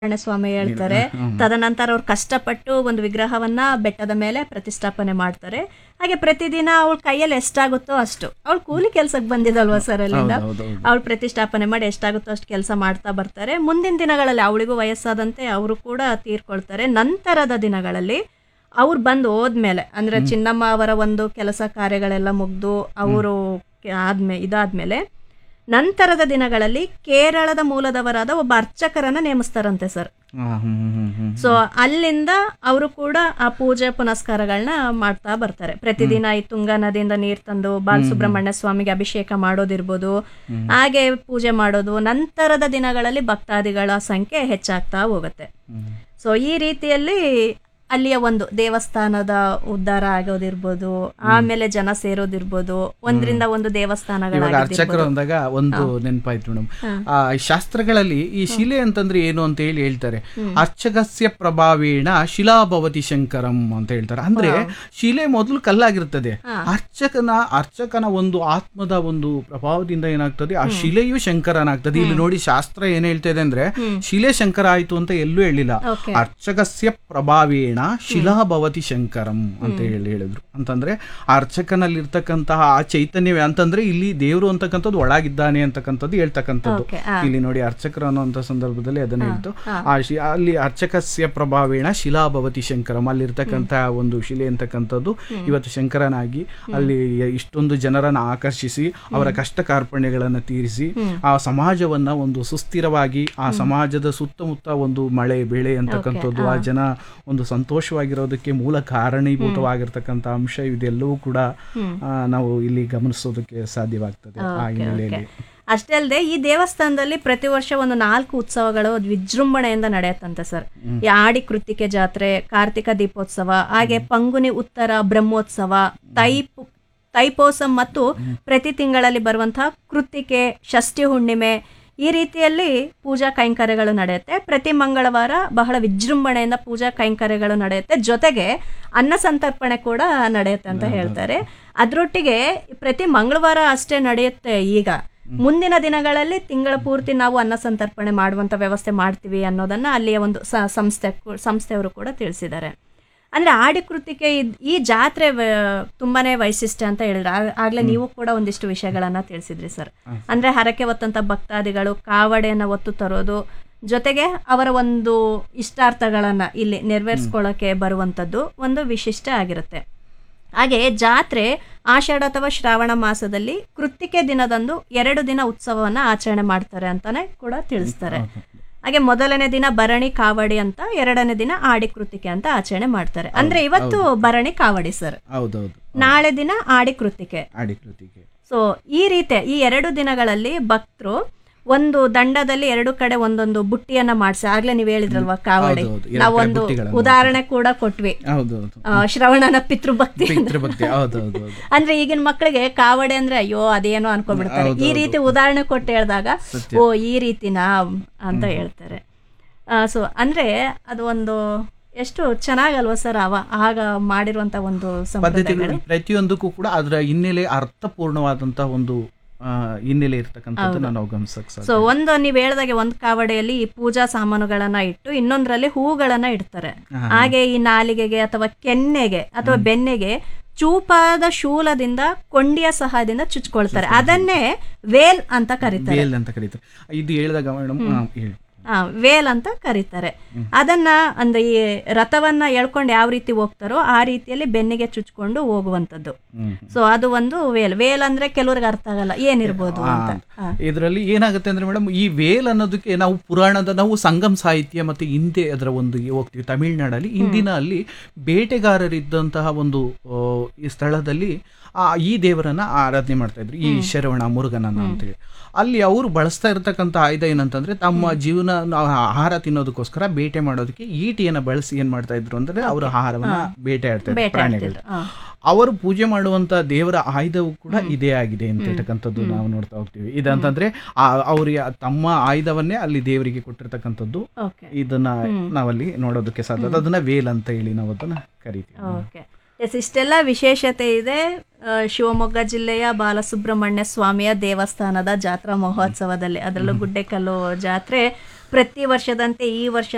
ಸ್ವಾಮಿ ಹೇಳ್ತಾರೆ ತದನಂತರ ಅವ್ರು ಕಷ್ಟಪಟ್ಟು ಒಂದು ವಿಗ್ರಹವನ್ನ ಬೆಟ್ಟದ ಮೇಲೆ ಪ್ರತಿಷ್ಠಾಪನೆ ಮಾಡ್ತಾರೆ ಹಾಗೆ ಪ್ರತಿದಿನ ಅವಳ ಕೈಯಲ್ಲಿ ಎಷ್ಟಾಗುತ್ತೋ ಅಷ್ಟು ಅವಳು ಕೂಲಿ ಕೆಲ್ಸಕ್ಕೆ ಬಂದಿದಲ್ವಾ ಸರ್ ಅಲ್ಲಿಂದ ಹೌದೌದು. ಅವಳು ಪ್ರತಿಷ್ಠಾಪನೆ ಮಾಡಿ ಎಷ್ಟಾಗುತ್ತೋ ಅಷ್ಟು ಕೆಲಸ ಮಾಡ್ತಾ ಬರ್ತಾರೆ ಮುಂದಿನ ದಿನಗಳಲ್ಲಿ ಅವಳಿಗೂ ವಯಸ್ಸಾದಂತೆ ಅವರು ಕೂಡ ತೀರ್ಕೊಳ್ತಾರೆ ನಂತರದ ದಿನಗಳಲ್ಲಿ ಅವ್ರು ಬಂದು ಹೋದ್ಮೇಲೆ ಅಂದ್ರೆ ಚಿನ್ನಮ್ಮ ಅವರ ಒಂದು ಕೆಲಸ ಕಾರ್ಯಗಳೆಲ್ಲ ಮುಗ್ದು ಅವರು ಆದ್ಮೇ ಇದಾದ್ಮೇಲೆ ನಂತರದ ದಿನಗಳಲ್ಲಿ ಕೇರಳದ ಮೂಲದವರಾದ ಒಬ್ಬ ಅರ್ಚಕರನ್ನ ನೇಮಿಸ್ತಾರಂತೆ ಸರ್ ಹಾ, ಹ್ಮ್, ಹ್ಮ್, ಹ್ಮ್, ಹ್ಮ್. ಸೊ ಅಲ್ಲಿಂದ ಅವರು ಕೂಡ ಆ ಪೂಜೆ ಪುನಸ್ಕಾರಗಳನ್ನ ಮಾಡ್ತಾ ಬರ್ತಾರೆ ಪ್ರತಿದಿನ ಈ ತುಂಗಾ ನದಿಯಿಂದ ನೀರ್ ತಂದು ಬಾಲಸುಬ್ರಹ್ಮಣ್ಯ ಸ್ವಾಮಿಗೆ ಅಭಿಷೇಕ ಮಾಡೋದಿರ್ಬೋದು ಹಾಗೆ ಪೂಜೆ ಮಾಡೋದು ನಂತರದ ದಿನಗಳಲ್ಲಿ ಭಕ್ತಾದಿಗಳ ಸಂಖ್ಯೆ ಹೆಚ್ಚಾಗ್ತಾ ಹೋಗುತ್ತೆ ಹ್ಮ್. ಸೊ ಈ ರೀತಿಯಲ್ಲಿ ಅಲ್ಲಿಯ ಒಂದು ದೇವಸ್ಥಾನದ ಉದ್ಧಾರ ಆಗೋದಿರ್ಬೋದು ಆಮೇಲೆ ಜನ ಸೇರೋದಿರ್ಬೋದು ಒಂದ್ರಿಂದ ಒಂದು ಇವಾಗ ದೇವಸ್ಥಾನಗಳಾಗಿರ್ಬೋದು ಅರ್ಚಕರು ಅಂದಾಗ ಒಂದು ನೆನಪಾಯ್ತು ಮೇಡಮ್ ಆ ಶಾಸ್ತ್ರಗಳಲ್ಲಿ ಈ ಶಿಲೆ ಅಂತಂದ್ರೆ ಏನು ಅಂತ ಹೇಳಿ ಹೇಳ್ತಾರೆ ಅರ್ಚಕಸ್ಯ ಪ್ರಭಾವೇಣ ಶಿಲಾಭವತಿ ಶಂಕರಂ ಅಂತ ಹೇಳ್ತಾರೆ ಅಂದ್ರೆ ಶಿಲೆ ಮೊದಲು ಕಲ್ಲಾಗಿರ್ತದೆ ಅರ್ಚಕನ ಅರ್ಚಕನ ಒಂದು ಆತ್ಮದ ಒಂದು ಪ್ರಭಾವದಿಂದ ಏನಾಗ್ತದೆ ಆ ಶಿಲೆಯು ಶಂಕರನಾಗ್ತದೆ ಇಲ್ಲಿ ನೋಡಿ ಶಾಸ್ತ್ರ ಏನ್ ಹೇಳ್ತಾ ಇದೆ ಅಂದ್ರೆ ಶಿಲೆ ಶಂಕರ ಆಯ್ತು ಅಂತ ಎಲ್ಲೂ ಹೇಳಿಲ್ಲ ಓಕೆ ಅರ್ಚಕಸ್ಯ ಪ್ರಭಾವೇಣ ಶಿಲಾಭವತಿ ಶಂಕರಂ ಅಂತ ಹೇಳಿ ಹೇಳಿದ್ರು ಅಂತಂದ್ರೆ ಆ ಅರ್ಚಕನಲ್ಲಿರ್ತಕ್ಕಂತಹ ಆ ಚೈತನ್ಯವೇ ಅಂತಂದ್ರೆ ಇಲ್ಲಿ ದೇವರು ಅಂತಕ್ಕಂಥದ್ದು ಒಳಗಿದ್ದಾನೆ ಅಂತಕ್ಕಂಥದ್ದು ಹೇಳ್ತಕ್ಕಂಥದ್ದು ಓಕೆ ಇಲ್ಲಿ ನೋಡಿ ಅರ್ಚಕರು ಅನ್ನುವಂಥ ಸಂದರ್ಭದಲ್ಲಿ ಅದನ್ನ ಹೇಳ್ತು ಆ ಶಿ ಅಲ್ಲಿ ಅರ್ಚಕಸ್ಯ ಪ್ರಭಾವೇಣ ಶಿಲಾಭವತಿ ಶಂಕರಂ ಅಲ್ಲಿರ್ತಕ್ಕಂತಹ ಒಂದು ಶಿಲೆ ಅಂತಕ್ಕಂಥದ್ದು ಇವತ್ತು ಶಂಕರನಾಗಿ ಅಲ್ಲಿ ಇಷ್ಟೊಂದು ಜನರನ್ನ ಆಕರ್ಷಿಸಿ ಅವರ ಕಷ್ಟ ಕಾರ್ಪಣ್ಯಗಳನ್ನ ತೀರಿಸಿ ಆ ಸಮಾಜವನ್ನ ಒಂದು ಸುಸ್ಥಿರವಾಗಿ ಆ ಸಮಾಜದ ಸುತ್ತಮುತ್ತ ಒಂದು ಮಳೆ ಬೆಳೆ ಅಂತಕ್ಕಂಥದ್ದು ಆ ಜನ ಒಂದು ಸಂತೋಷವಾಗಿರೋದಕ್ಕೆ ಮೂಲ ಕಾರಣೀಭೂತವಾಗಿರ್ತಕ್ಕಂಥ ಅಂಶ ಇದೆಲ್ಲವೂ ಕೂಡ ಆ, ನಾವು ಇಲ್ಲಿ ಗಮನಿಸೋದಕ್ಕೆ ಸಾಧ್ಯವಾಗ್ತದೆ ಆ ಹಿನ್ನೆಲೆಯಲ್ಲಿ ಅಷ್ಟೇ ಅಲ್ಲದೆ ಈ ದೇವಸ್ಥಾನದಲ್ಲಿ ಪ್ರತಿ ವರ್ಷ ಒಂದು ನಾಲ್ಕು ಉತ್ಸವಗಳು ವಿಜೃಂಭಣೆಯಿಂದ ನಡೆಯುತ್ತಂತೆ ಸರ್ ಈ ಆಡಿ ಕೃತಿಕೆ ಜಾತ್ರೆ ಕಾರ್ತಿಕ ದೀಪೋತ್ಸವ ಹಾಗೆ ಪಂಗುನಿ ಉತ್ತರ ಬ್ರಹ್ಮೋತ್ಸವ ತೈಪು ತೈಪೋಸಂ ಮತ್ತು ಪ್ರತಿ ತಿಂಗಳಲ್ಲಿ ಬರುವಂತಹ ಕೃತಿಕೆ ಷಷ್ಠಿ ಹುಣ್ಣಿಮೆ ಈ ರೀತಿಯಲ್ಲಿ ಪೂಜಾ ಕೈಂಕರ್ಯಗಳು ನಡೆಯುತ್ತೆ ಪ್ರತಿ ಮಂಗಳವಾರ ಬಹಳ ವಿಜೃಂಭಣೆಯಿಂದ ಪೂಜಾ ಕೈಂಕರ್ಯಗಳು ನಡೆಯುತ್ತೆ ಜೊತೆಗೆ ಅನ್ನ ಸಂತರ್ಪಣೆ ಕೂಡ ನಡೆಯುತ್ತೆ ಅಂತ ಹೇಳ್ತಾರೆ ಅದರೊಟ್ಟಿಗೆ ಪ್ರತಿ ಮಂಗಳವಾರ ಅಷ್ಟೇ ನಡೆಯುತ್ತೆ ಈಗ ಮುಂದಿನ ದಿನಗಳಲ್ಲಿ ತಿಂಗಳ ಪೂರ್ತಿ ನಾವು ಅನ್ನ ಸಂತರ್ಪಣೆ ಮಾಡುವಂತ ವ್ಯವಸ್ಥೆ ಮಾಡ್ತೀವಿ ಅನ್ನೋದನ್ನ ಅಲ್ಲಿಯ ಒಂದು ಸ- ಸಂಸ್ಥೆ ಕೂ- ಸಂಸ್ಥೆಯವರು ಕೂಡ ತಿಳಿಸಿದ್ದಾರೆ ಅಂದ್ರೆ ಆಡಿ ಕೃತಿಕೆ ಇದ್- ಈ ಜಾತ್ರೆ ವ- ತುಂಬಾನೇ ವೈಶಿಷ್ಟ್ಯ ಅಂತ ಹೇಳಿದ್ರೆ ಆ- ಆಗ್ಲೇ ನೀವು ಕೂಡ ಒಂದಿಷ್ಟು ವಿಷಯಗಳನ್ನ ತಿಳಿಸಿದ್ರಿ ಸರ್ ಅಂದ್ರೆ ಹರಕೆ ಹೊತ್ತಂತ ಭಕ್ತಾದಿಗಳು ಕಾವಡೆಯನ್ನ ಹೊತ್ತು ತರೋದು ಜೊತೆಗೆ ಅವರ ಒಂದು ಇಷ್ಟಾರ್ಥಗಳನ್ನ ಇಲ್ಲಿ ನೆರವೇರಿಸ್ಕೊಳ್ಳೋಕೆ ಬರುವಂತದ್ದು ಒಂದು ವಿಶಿಷ್ಟ ಆಗಿರುತ್ತೆ ಹಾಗೆ ಜಾತ್ರೆ ಆಷಾಢ ಅಥವಾ ಶ್ರಾವಣ ಮಾಸದಲ್ಲಿ ಕೃತ್ತಿಕೆ ದಿನದಂದು ಎರಡು ದಿನ ಉತ್ಸವವನ್ನ ಆಚರಣೆ ಮಾಡ್ತಾರೆ ಅಂತಾನೆ ಕೂಡ ತಿಳಿಸ್ತಾರೆ ಹಾಗೆ ಮೊದಲನೇ ದಿನ ಭರಣಿ ಕಾವಡಿ ಅಂತ ಎರಡನೇ ದಿನ ಆಡಿ ಕೃತಿಕೆ ಅಂತ ಆಚರಣೆ ಮಾಡ್ತಾರೆ ಅಂದ್ರೆ ಇವತ್ತು ಭರಣಿ ಕಾವಡಿ ಸರ್ ಹೌದೌದು ನಾಳೆ ದಿನ ಆಡಿ ಕೃತಿಕೆ ಆಡಿ ಕೃತಿಗೆ ಸೊ ಈ ರೀತಿ ಈ ಎರಡು ದಿನಗಳಲ್ಲಿ ಭಕ್ತರು ಒಂದು ದಂಡದಲ್ಲಿ ಎರಡು ಕಡೆ ಒಂದೊಂದು ಬುಟ್ಟಿಯನ್ನ ಮಾಡಿಸಿ ಆಗ್ಲೇ ನೀವು ಹೇಳಿದ್ರಲ್ವಾ ಕಾವಡಿ ಹೌದೌದು. ಎರಡು ನಾವೊಂದು ಕಡೆ ಬುಟ್ಟಿಗಳನ್ನ ಉದಾಹರಣೆ ಕೂಡ ಕೊಟ್ವಿ ಹೌದೌದು ಆ, ಶ್ರವಣನ ಪಿತೃಭಕ್ತಿ ಪಿತೃಭಕ್ತಿ ಹೌದೌದು ಹೌದು ಅಂದ್ರೆ ಈಗಿನ ಮಕ್ಕಳಿಗೆ ಕಾವಡೆ ಅಂದ್ರೆ ಅಯ್ಯೋ ಅದೇನೋ ಅನ್ಕೊಂಡ್ಬಿಡ್ತಾರೆ ಈ ರೀತಿ ಉದಾಹರಣೆ ಕೊಟ್ಟು ಹೇಳಿದಾಗ ಓ ಈ ರೀತಿನಾ ಅಂತ ಹೇಳ್ತಾರೆ ಸೊ ಅಂದ್ರೆ ಅದು ಒಂದು ಎಷ್ಟು ಚೆನ್ನಾಗಲ್ವಾ ಸರ್ ಅವ ಆಗ ಮಾಡಿರುವಂತ ಒಂದು ಸಂಪ್ರದಾಯ ಪದ್ಧತಿಗಳು ಪ್ರತಿಯೊಂದಕ್ಕೂ ಕೂಡ ಅದರ ಹಿನ್ನೆಲೆ ಅರ್ಥಪೂರ್ಣವಾದಂತಹ ಒಂದು ಆ, ಹಿನ್ನೆಲೆ ಇರ್ತಕ್ಕಂಥದ್ದನ್ನ ನಾವು ಗಮನಿಸಕ್ ಸಾಧ್ಯ ಸೊ ಒಂದು ನೀವು ಹೇಳ್ದಾಗೆ ಒಂದು ಕಾವಡೆಯಲ್ಲಿ ಈ ಪೂಜಾ ಸಾಮಾನುಗಳನ್ನ ಇಟ್ಟು ಇನ್ನೊಂದ್ರಲ್ಲಿ ಹೂಗಳನ್ನ ಇಡ್ತಾರೆ ಹಾಗೆ ಈ ನಾಲಿಗೆಗೆ ಅಥವಾ ಕೆನ್ನೆಗೆ ಅಥವಾ ಬೆನ್ನೆಗೆ ಚೂಪಾದ ಶೂಲದಿಂದ ಕೊಂಡಿಯ ಸಹಾಯದಿಂದ ಚುಚ್ಕೊಳ್ತಾರೆ ಅದನ್ನೇ ವೇಲ್ ಅಂತ ಕರೀತಾರೆ ಬೇಲ್ ಅಂತ ಕರೀತಾರೆ ಇದು ಹೇಳಿದಾಗ ಮೇಡಮ್ ಹೇಳಿ ಆ, ವೇಲ್ ಅಂತ ಕರೀತಾರೆ ಅದನ್ನ ಅಂದ್ರೆ ಈ ರಥವನ್ನ ಎಳ್ಕೊಂಡು ಯಾವ ರೀತಿ ಹೋಗ್ತಾರೋ ಆ ರೀತಿಯಲ್ಲಿ ಬೆನ್ನಿಗೆ ಚುಚ್ಕೊಂಡು ಹೋಗುವಂತದ್ದು ಹ್ಮ್ ಸೊ ಅದು ಒಂದು ವೇಲ್ ವೇಲ್ ಅಂದ್ರೆ ಕೆಲವ್ರಿಗೆ ಅರ್ಥ ಆಗಲ್ಲ ಏನಿರ್ಬೋದು ಅಂತ ಆ. ಇದರಲ್ಲಿ ಏನಾಗುತ್ತೆ ಅಂದ್ರೆ ಮೇಡಮ್ ಈ ವೇಲ್ ಅನ್ನೋದಕ್ಕೆ ನಾವು ಪುರಾಣದ ನಾವು ಸಂಗಮ್ ಸಾಹಿತ್ಯ ಮತ್ತೆ ಹಿಂದೆ ಅದರ ಒಂದು ಈ ಹೋಗ್ತೀವಿ ತಮಿಳ್ನಾಡಲ್ಲಿ ಇಂದಿನ ಅಲ್ಲಿ ಬೇಟೆಗಾರರಿದ್ದಂತಹ ಒಂದು ಆ, ಈ ಸ್ಥಳದಲ್ಲಿ ಆ ಈ ದೇವರನ್ನ ಆರಾಧನೆ ಮಾಡ್ತಾ ಇದ್ರು ಈ ಶರವಣ ಮುರುಗನನ್ನ ಅಂತೇಳಿ ಅಲ್ಲಿ ಅವರು ಬಳಸ್ತಾ ಇರತಕ್ಕಂಥ ಆಯುಧ ಏನಂತಂದ್ರೆ ತಮ್ಮ ಜೀವನ ಆಹಾರ ತಿನ್ನೋದಕ್ಕೋಸ್ಕರ ಬೇಟೆ ಮಾಡೋದಕ್ಕೆ ಈಟಿಯನ್ನ ಬಳಸಿ ಏನ್ ಮಾಡ್ತಾ ಇದ್ರು ಅಂದ್ರೆ ಅವರು ಆಹಾರವನ್ನ ಬೇಟೆ ಆಡ್ತಾ ಇದ್ರು ಬೇಟೆ ಪ್ರಾಣಿಗಳು ಆಡ್ತಿದ್ರು. ಆ. ಅವರು ಪೂಜೆ ಮಾಡುವಂತ ದೇವರ ಆಯುಧವು ಕೂಡ ಇದೇ ಆಗಿದೆ ಅಂತ ಇರ್ತಕ್ಕಂಥದ್ದು ನಾವು ನೋಡ್ತಾ ಹೋಗ್ತೀವಿ ಇದಂತಂದ್ರೆ ಅವ್ರಿಗೆ ತಮ್ಮ ಆಯುಧವನ್ನೇ ಅಲ್ಲಿ ದೇವರಿಗೆ ಕೊಟ್ಟಿರ್ತಕ್ಕಂಥದ್ದು ಓಕೆ ಇದನ್ನ ನಾವಲ್ಲಿ ನೋಡೋದಕ್ಕೆ ಸಾಧ್ಯ ಅದನ್ನ ವೇಲ್ ಅಂತ ಹೇಳಿ ನಾವು ಅದನ್ನ ಕರಿತೀವಿ ಓಕೆ ಎಸ್ ಇಷ್ಟೆಲ್ಲ ವಿಶೇಷತೆ ಇದೆ ಆ, ಶಿವಮೊಗ್ಗ ಜಿಲ್ಲೆಯ ಬಾಲಸುಬ್ರಹ್ಮಣ್ಯ ಸ್ವಾಮಿಯ ದೇವಸ್ಥಾನದ ಜಾತ್ರಾ ಮಹೋತ್ಸವದಲ್ಲಿ ಅದರಲ್ಲೂ ಗುಡ್ಡೆಕಲ್ಲು ಜಾತ್ರೆ ಪ್ರತಿ ವರ್ಷದಂತೆ ಈ ವರ್ಷ